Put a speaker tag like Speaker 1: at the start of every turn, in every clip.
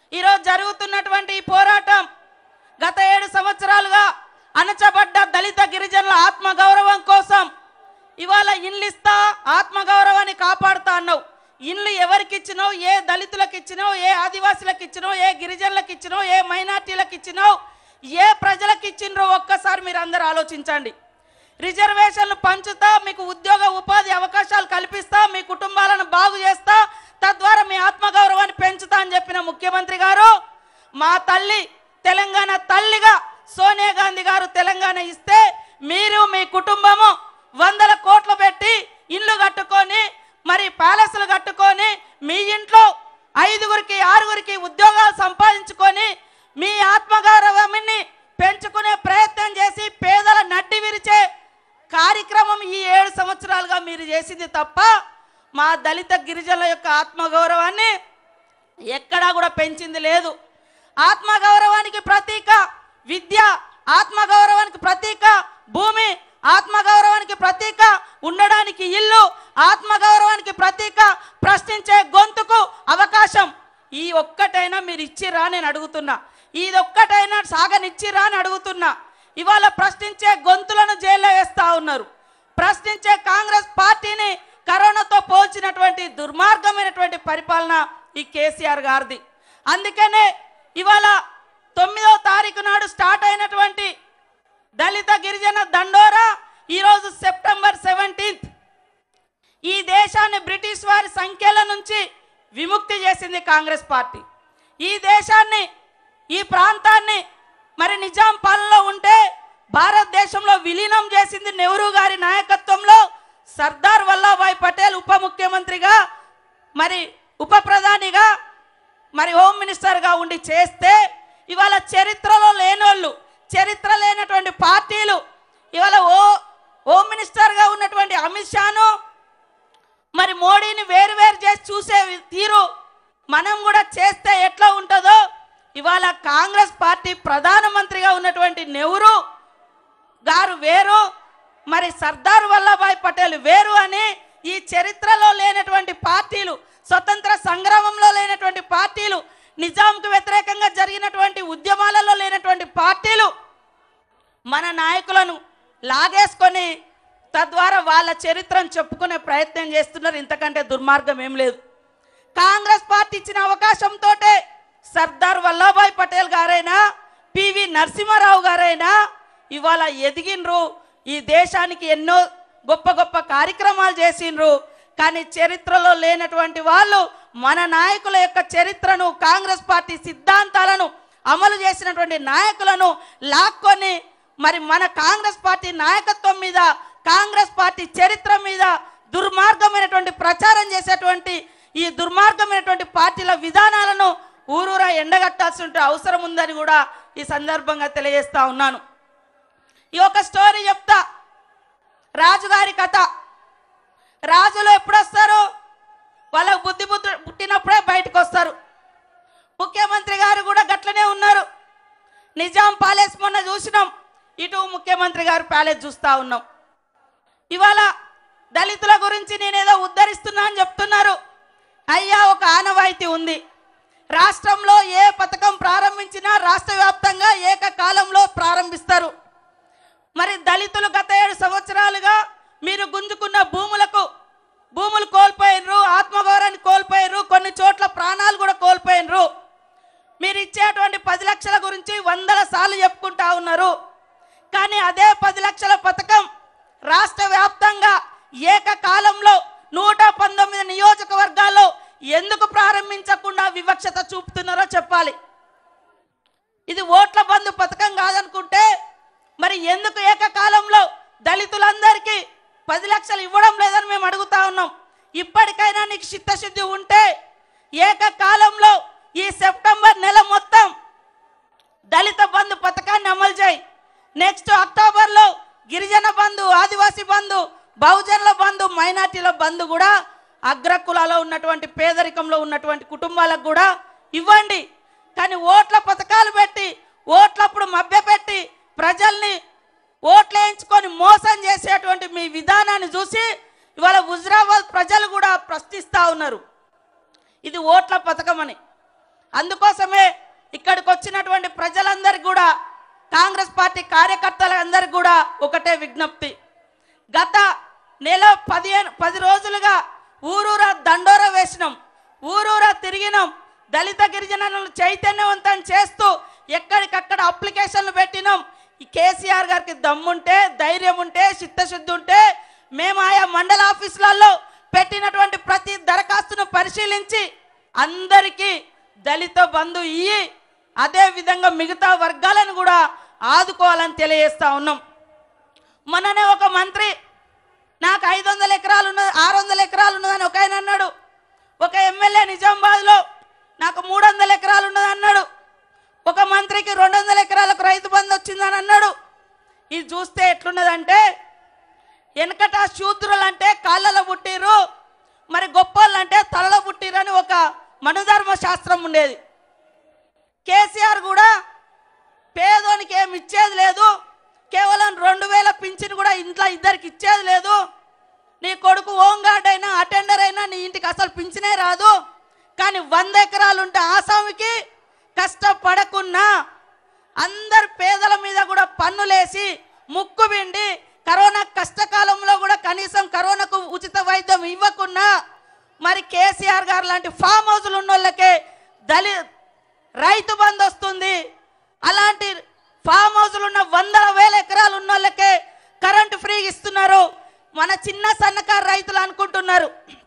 Speaker 1: ఈరోజు జరుగుతున్నటువంటి ఈ పోరాటం గత ఏడు సంవత్సరాలుగా అణచబడ్డ దళిత గిరిజనుల ఆత్మగౌరవం కోసం ఇవాళ ఇండ్లు ఇస్తా ఆత్మగౌరవాన్ని కాపాడుతా అన్నావు ఇండ్లు ఎవరికి ఇచ్చినావు ఏ దళితులకు ఇచ్చినావు ఏ ఆదివాసులకు ఇచ్చినావు ఏ గిరిజనులకు ఇచ్చినావు ఏ మైనార్టీలకు ఇచ్చినావు ఏ ప్రజలకు ఇచ్చినరో ఒక్కసారి మీరు అందరూ ఆలోచించండి రిజర్వేషన్లు పంచుతా మీకు ఉద్యోగ ఉపాధి అవకాశాలు కల్పిస్తా మీ కుటుంబాలను బాగు చేస్తా తద్వారా మీ ఆత్మగౌరవాన్ని పెంచుతా అని చెప్పిన ముఖ్యమంత్రి గారు మా తల్లి తెలంగాణ తల్లిగా సోనియా గాంధీ గారు తెలంగాణ ఇస్తే మీరు మీ కుటుంబము వందల కోట్లు పెట్టి ఇల్లు కట్టుకొని మరి ప్యాలెస్లు కట్టుకొని మీ ఇంట్లో ఐదుగురికి ఆరుగురికి ఉద్యోగాలు సంపాదించుకొని మీ ఆత్మగౌరవాన్ని పెంచుకునే ప్రయత్నం చేసి పేదల నడ్డి విరిచే కార్యక్రమం ఈ ఏడు సంవత్సరాలుగా మీరు చేసింది తప్ప మా దళిత గిరిజనుల యొక్క ఆత్మగౌరవాన్ని ఎక్కడా కూడా పెంచింది లేదు ఆత్మగౌరవానికి ప్రతీక విద్య ఆత్మగౌరవానికి ప్రతీక భూమి ఆత్మగౌరవానికి ప్రతీక ఉండడానికి ఇల్లు ఆత్మగౌరవానికి ప్రతీక ప్రశ్నించే గొంతుకు అవకాశం ఈ ఒక్కటైనా మీరు ఇచ్చిరా నేను అడుగుతున్నా ఇది ఒక్కటైనా సాగనిచ్చిరా అని అడుగుతున్నా ఇవాళ ప్రశ్నించే గొంతులను జైల్లో వేస్తా ఉన్నారు ప్రశ్నించే కాంగ్రెస్ పార్టీని కరోనాతో పోల్చినటువంటి దుర్మార్గమైనటువంటి పరిపాలన ఈ కేసీఆర్ గారిది అందుకనే ఇవాళ తొమ్మిదవ తారీఖు నాడు స్టార్ట్ అయినటువంటి దళిత గిరిజన దండోరా ఈరోజు సెప్టెంబర్ సెవెంటీన్త్ ఈ దేశాన్ని బ్రిటిష్ వారి సంఖ్యల నుంచి విముక్తి చేసింది కాంగ్రెస్ పార్టీ ఈ దేశాన్ని ఈ ప్రాంతాన్ని మరి నిజాం పాలనలో ఉంటే భారతదేశంలో విలీనం చేసింది నెహ్రూ గారి నాయకత్వంలో సర్దార్ వల్లభాయ్ పటేల్ ఉప ముఖ్యమంత్రిగా మరి ఉప ప్రధానిగా మరి హోమ్ మినిస్టర్గా ఉండి చేస్తే ఇవాళ చరిత్రలో లేనోళ్ళు చరిత్ర లేనటువంటి పార్టీలు ఇవాళ ఓ హోమ్ మినిస్టర్గా ఉన్నటువంటి అమిత్ షాను మరి మోడీని వేరు వేరు చేసి చూసే తీరు మనం కూడా చేస్తే ఎట్లా ఉంటుందో ఇవాళ కాంగ్రెస్ పార్టీ ప్రధానమంత్రిగా ఉన్నటువంటి నెహ్రూ గారు వేరు మరి సర్దార్ వల్లభాయ్ పటేల్ వేరు అని ఈ చరిత్రలో లేనటువంటి పార్టీలు స్వతంత్ర సంగ్రామంలో లేనటువంటి పార్టీలు నిజాంకు వ్యతిరేకంగా జరిగినటువంటి ఉద్యమాలలో లేనటువంటి పార్టీలు మన నాయకులను లాగేసుకొని తద్వారా వాళ్ళ చరిత్రను చెప్పుకునే ప్రయత్నం చేస్తున్నారు ఇంతకంటే దుర్మార్గం ఏం లేదు కాంగ్రెస్ పార్టీ ఇచ్చిన అవకాశంతో సర్దార్ వల్లభాయ్ పటేల్ గారైనా పివి నరసింహారావు గారైనా ఇవాళ ఎదిగినరు ఈ దేశానికి ఎన్నో గొప్ప గొప్ప కార్యక్రమాలు చేసిండ్రు కానీ చరిత్రలో లేనటువంటి వాళ్ళు మన నాయకుల యొక్క చరిత్రను కాంగ్రెస్ పార్టీ సిద్ధాంతాలను అమలు చేసినటువంటి నాయకులను లాక్కొని మరి మన కాంగ్రెస్ పార్టీ నాయకత్వం మీద కాంగ్రెస్ పార్టీ చరిత్ర మీద దుర్మార్గమైనటువంటి ప్రచారం చేసేటువంటి ఈ దుర్మార్గమైనటువంటి పార్టీల విధానాలను ఊరూరా ఎండగట్టాల్సిన అవసరం ఉందని కూడా ఈ సందర్భంగా తెలియజేస్తా ఉన్నాను ఈ ఒక స్టోరీ చెప్తా రాజుగారి కథ రాజులు ఎప్పుడు వస్తారు వాళ్ళకు బుద్ధి బుద్ధి పుట్టినప్పుడే బయటకు వస్తారు ముఖ్యమంత్రి గారు కూడా గట్లనే ఉన్నారు నిజాం ప్యాలెస్ మొన్న చూసినాం ఇటు ముఖ్యమంత్రి గారు ప్యాలెస్ చూస్తా ఉన్నాం ఇవాళ దళితుల గురించి నేనేదో ఉద్ధరిస్తున్నా అని చెప్తున్నారు అయ్యా ఒక ఆనవాయితీ ఉంది రాష్ట్రంలో ఏ పథకం ప్రారంభించినా రాష్ట్ర వ్యాప్తంగా ఏకకాలంలో ప్రారంభిస్తారు మరి దళితులు గత ఏడు సంవత్సరాలుగా మీరు గుంజుకున్న భూములకు భూములు కోల్పోయినరు ఆత్మగౌరవాన్ని కోల్పోయినరు కొన్ని చోట్ల ప్రాణాలు కూడా కోల్పోయినరు మీరు ఇచ్చేటువంటి పది లక్షల గురించి వందల సార్లు చెప్పుకుంటా ఉన్నారు కానీ అదే పది లక్షల పథకం రాష్ట్ర వ్యాప్తంగా ఏకకాలంలో నూట పంతొమ్మిది నియోజకవర్గాల్లో ఎందుకు ప్రారంభించకుండా వివక్షత చూపుతున్నారో చెప్పాలి ఇది ఓట్ల బంధు పథకం కాదనుకుంటే మరి ఎందుకు ఏకకాలంలో దళితులందరికీ పది లక్షలు ఇవ్వడం లేదని మేము అడుగుతా ఉన్నాం ఇప్పటికైనా నీకు చిత్తశుద్ధి ఉంటే ఏకకాలంలో ఈ సెప్టెంబర్ నెల మొత్తం దళిత బంధు పథకాన్ని అమలు చేయి నెక్స్ట్ అక్టోబర్లో గిరిజన బంధు ఆదివాసీ బంధు బహుజనుల బంధు మైనార్టీల బంధు కూడా అగ్రకులాలో ఉన్నటువంటి పేదరికంలో ఉన్నటువంటి కుటుంబాలకు కూడా ఇవ్వండి కానీ ఓట్ల పథకాలు పెట్టి ఓట్లప్పుడు మభ్యపెట్టి ప్రజల్ని ఓట్లు వేయించుకొని మోసం చేసేటువంటి మీ విధానాన్ని చూసి ఇవాళ హుజరాబాద్ ప్రజలు కూడా ప్రశ్నిస్తూ ఉన్నారు ఇది ఓట్ల పథకం అని అందుకోసమే ఇక్కడికి వచ్చినటువంటి ప్రజలందరికీ కూడా కాంగ్రెస్ పార్టీ కార్యకర్తలందరికీ కూడా ఒకటే విజ్ఞప్తి గత నెల పదిహేను పది రోజులుగా ఊరూరా దండోర వేసినాం ఊరూరా తిరిగినాం దళిత గిరిజనులను చైతన్యవంతం చేస్తూ ఎక్కడికక్కడ అప్లికేషన్లు పెట్టినాం ఈ కేసీఆర్ గారికి దమ్ముంటే ధైర్యం ఉంటే చిత్తశుద్ధి ఉంటే మేము ఆయా మండల ఆఫీసులలో పెట్టినటువంటి ప్రతి దరఖాస్తును పరిశీలించి అందరికీ దళిత బంధు ఇయ్యి అదే విధంగా మిగతా వర్గాలను కూడా ఆదుకోవాలని తెలియజేస్తా ఉన్నాం మొన్ననే ఒక మంత్రి నాకు ఐదు వందల ఎకరాలు ఉన్నది ఆరు వందల ఎకరాలు ఉన్నదని ఒక ఆయన అన్నాడు ఒక ఎమ్మెల్యే నిజామాబాద్లో నాకు మూడు వందల ఎకరాలు ఉన్నది అన్నాడు ఒక మంత్రికి రెండు వందల ఎకరాలకు రైతు బంధు వచ్చిందని అన్నాడు ఇది చూస్తే ఎట్లున్నదంటే వెనకట శూద్రులు అంటే కాళ్ళలో పుట్టిర్రు మరి గొప్పోళ్ళు అంటే తలలో పుట్టిర్రు అని ఒక మనుధర్మ శాస్త్రం ఉండేది కేసీఆర్ కూడా పేదోనికి ఏమి ఇచ్చేది లేదు కేవలం రెండు వేల పింఛన్ కూడా ఇంట్లో ఇద్దరికి ఇచ్చేది లేదు నీ కొడుకు హోమ్ గార్డ్ అయినా అటెండర్ అయినా నీ ఇంటికి అసలు పింఛనే రాదు కానీ వంద ఎకరాలు ఉంటే ఆసామికి కష్టపడకున్నా అందరు పేదల మీద కూడా పన్నులేసి ముక్కు పిండి కరోనా కష్టకాలంలో కూడా కనీసం కరోనాకు ఉచిత వైద్యం ఇవ్వకున్నా మరి కేసీఆర్ గారు లాంటి ఫామ్ హౌస్లు ఉన్న వాళ్ళకే దళి రైతు బంధు వస్తుంది అలాంటి ఫామ్ హౌస్లు ఉన్న వందల వేల ఎకరాలు ఉన్న వాళ్ళకే కరెంటు ఫ్రీ ఇస్తున్నారు మన చిన్న సన్నకారు రైతులు అనుకుంటున్నారు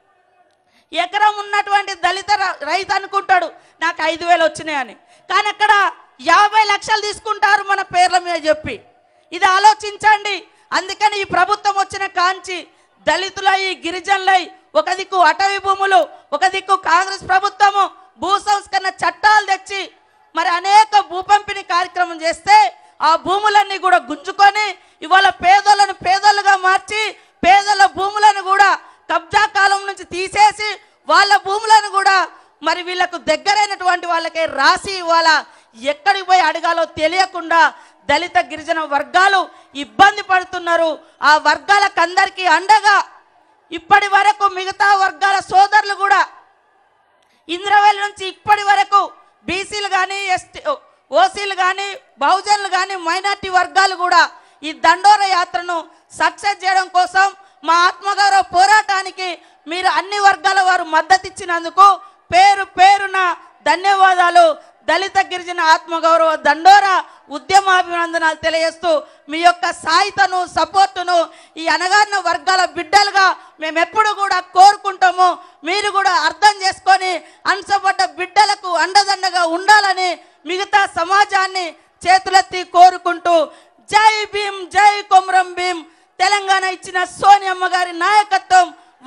Speaker 1: ఎకరం ఉన్నటువంటి దళిత ర- రైతు అనుకుంటాడు నాకు ఐదు వేలు వచ్చినాయని కానీ అక్కడ యాభై లక్షలు తీసుకుంటారు మన పేర్ల మీద చెప్పి ఇది ఆలోచించండి అందుకని ఈ ప్రభుత్వం వచ్చిన కాంచి దళితులై గిరిజనులై ఒక దిక్కు అటవీ భూములు ఒక దిక్కు కాంగ్రెస్ ప్రభుత్వము భూ సంస్కరణ చట్టాలు తెచ్చి మరి అనేక భూ పంపిణీ కార్యక్రమం చేస్తే ఆ భూములన్నీ కూడా గుంజుకొని ఇవాళ పేదోళ్ళను పేదోళ్ళుగా మార్చి పేదల భూములను కూడా కబ్జా కాలం నుంచి తీసేసి వాళ్ళ భూములను కూడా మరి వీళ్ళకు దగ్గరైనటువంటి వాళ్ళకే రాసి ఇవాళ ఎక్కడికి పోయి అడగాలో తెలియకుండా దళిత గిరిజన వర్గాలు ఇబ్బంది పడుతున్నారు ఆ వర్గాలకు అందరికీ అండగా ఇప్పటి వరకు మిగతా వర్గాల సోదరులు కూడా ఇంద్రవేల్ నుంచి ఇప్పటి వరకు బీసీలు కానీ ఎస్టీ ఓసీలు కానీ బహుజనులు కానీ మైనార్టీ వర్గాలు కూడా ఈ దండోర యాత్రను సక్సెస్ చేయడం కోసం మా ఆత్మగౌరవ పోరాటానికి మీరు అన్ని వర్గాల వారు మద్దతు ఇచ్చినందుకు పేరు పేరున ధన్యవాదాలు దళిత గిరిజన ఆత్మగౌరవ దండోర ఉద్యమాభినందనాలు తెలియజేస్తూ మీ యొక్క సాయితను సపోర్టును ఈ అనగారిన వర్గాల బిడ్డలుగా మేము ఎప్పుడు కూడా కోరుకుంటాము మీరు కూడా అర్థం చేసుకొని అణచబడ్డ బిడ్డలకు అండదండగా ఉండాలని మిగతా సమాజాన్ని చేతులెత్తి కోరుకుంటూ జై భీమ్ జై కొమరం భీమ్ తెలంగాణ ఇచ్చిన సోనియమ్మ గారి నాయకత్వం